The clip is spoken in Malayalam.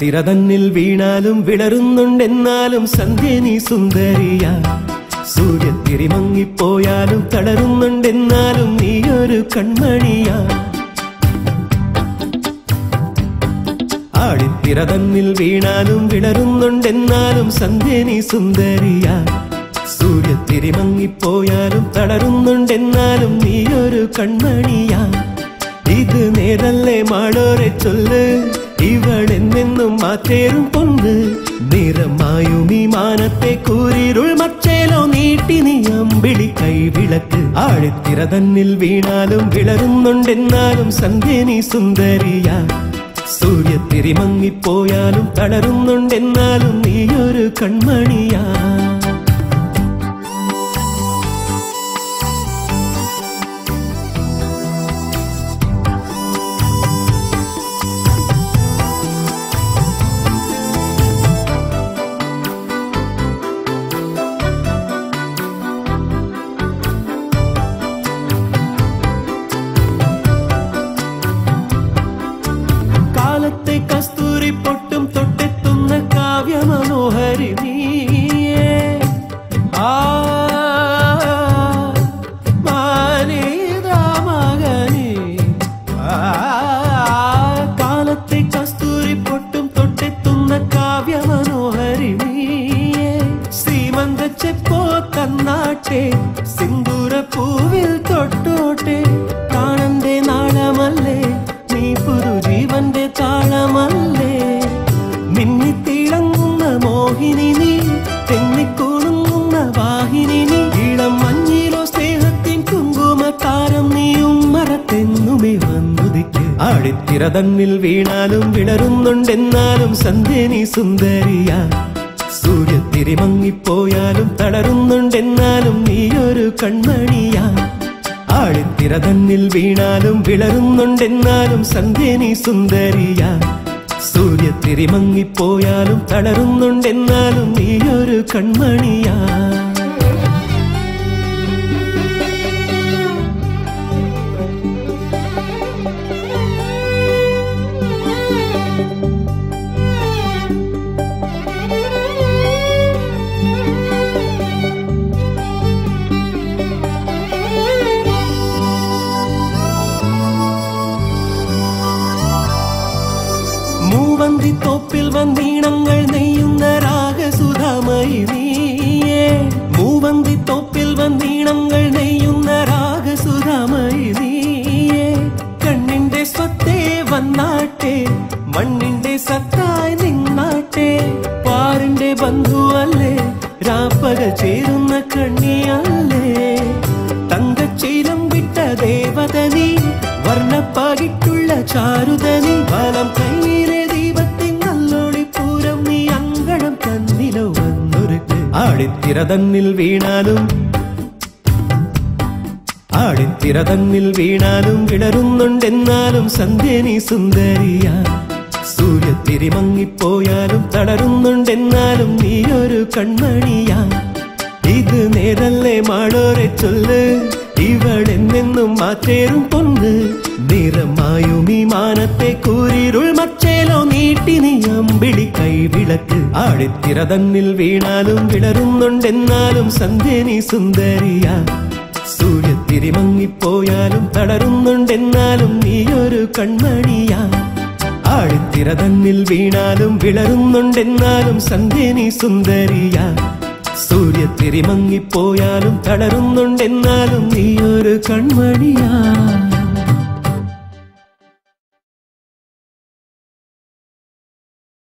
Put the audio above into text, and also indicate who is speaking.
Speaker 1: ആഴിത്തിര തന്നിൽ വീണാലും വിളറുന്നുണ്ടെന്നാലും സന്ധ്യ നീ സുന്ദരിയ സൂര്യത്തിരി മങ്ങിപ്പോയാലും തളരുന്നുണ്ടെന്നാലും നീ ഒരു കൺമണിയാ ആഴിത്തിര തന്നിൽ വീണാലും വിളറുന്നുണ്ടെന്നാലും സന്ധ്യ നീ സുന്ദരിയ സൂര്യത്തിരി മങ്ങിപ്പോയാലും തളരുന്നുണ്ടെന്നാലും നീ ഒരു കൺമണിയാ ഇത് നേരല്ലേ മാളോരെ ചൊല്ല് ഇവളെന്നെന്നും മാറ്റേറും പൊന്ന് നിറമായും ഈ മാനത്തെ കൂരിരുൾ മച്ചേലോ നീട്ടി നീ അമ്പിളി കൈവിളക്ക് ആഴിത്തിര തന്നിൽ വീണാലും വിളരുന്നുണ്ടെന്നാലും സന്ധ്യ നീ സുന്ദരിയ സൂര്യത്തിരി മങ്ങിപ്പോയാലും തളരുന്നുണ്ടെന്നാലും നീ ഒരു കൺമണിയാ കാലത്തെ കസ്തൂരി പൊട്ടും തൊട്ടെത്തുന്ന കാവ്യ മനോഹരി നീയേ ആ മാനേതാ മകനേ. ആ, കാലത്തെ കസ്തൂരി പൊട്ടും തൊട്ടെത്തുന്ന കാവ്യ മനോഹരി നീയേ ശ്രീമന്ത ചെപ്പോ തന്നാട്ടെ സിന്ദൂര പൂവിൽ തൊട്ടോട്ടെ കാണന്റെ നാളമല്ലേ നീ പുതുജീവന്റെ താളമല്ലേ മിന്നിത്തിളങ്ങുന്ന മോഹിനി നീ തെന്നിക്കുണുങ്ങുന്ന വാഹിനി നീ ഇളം മഞ്ഞിലോ സ്നേഹത്തിൻ കുങ്കുമക്കാരം നീയും മറത്തെന്നുമേ വന്നുദിക്ക് ആഴിത്തിര തന്നിൽ വീണാലും വിളരുന്നുണ്ടെന്നാലും സന്ധ്യ നീ സുന്ദരിയ സൂര്യത്തിരി മങ്ങിപ്പോയാലും തളരുന്നുണ്ടെന്നാലും നീ ഒരു കൺമണിയാ ആഴിത്തിര തന്നിൽ വീണാലും വിളരുന്നുണ്ടെന്നാലും സന്ധ്യ നീ സുന്ദരിയ സൂര്യത്തിരി മങ്ങിപ്പോയാലും തളരുന്നുണ്ടെന്നാലും നീ ഒരു കൺമണിയാ മൂവന്തി തോപ്പിൽ വന്നീണങ്ങൾ നെയ്യുന്ന രാഗസുധാമയി നീയേ മൂവന്തി തോപ്പിൽ വന്നീണങ്ങൾ നെയ്യുന്ന രാഗസുധാമയി നീയേ കണ്ണിന്റെ സ്വത്തേ വന്നാട്ടെ മണ്ണിന്റെ സത്തായി നിന്നാട്ടെ പാറിന്റെ ബന്ധുവല്ലേ രാപ്പകൽ ചേരുന്ന കണ്ണിയല്ലേ തങ്കച്ചീലം വിട്ട ദേവത നീ വർണ്ണപ്പാകിട്ടുള്ള ചാരുത നീ വലം കയ്യിലെ ദീപത്തിൻ നല്ലോളി പൂരം നീ അങ്കണം തന്നിലോ വന്നൊരുക്ക് ആടിത്തിര തന്നിൽ വീണാലും ആടിത്തിര തന്നിൽ വീണാലും വിളരുന്നുണ്ടെന്നാലും സന്ധ്യ നീ സുന്ദരിയ സൂര്യത്തിരി മങ്ങിപ്പോയാലും തളരുന്നുണ്ടെന്നാലും നീ ഒരു കൺമണിയാ ഇത് നേരല്ലേ മാളോരെ ചൊല്ല് ഇവളെന്നെന്നും മാറ്റേറും പൊന്ന് നിറമായും ഈ മാനത്തെ കൂരിരുൾ മച്ചേലോ നീട്ടി നീ അമ്പിളി കൈവിളക്ക് ആഴിത്തിര തന്നിൽ വീണാലും വിളരുന്നുണ്ടെന്നാലും സന്ധ്യ നീ സുന്ദരിയ സൂര്യത്തിരി മങ്ങിപ്പോയാലും തളരുന്നുണ്ടെന്നാലും നീ ഒരു കൺമണിയാ ആഴിത്തിര തന്നിൽ വീണാലും വിളരുന്നുണ്ടെന്നാലും സന്ധ്യ നീ സുന്ദരിയ സൂര്യത്തിരി മങ്ങിപ്പോയാലും തളരുന്നുണ്ടെന്നാലും നീ ഒരു കൺമണിയാ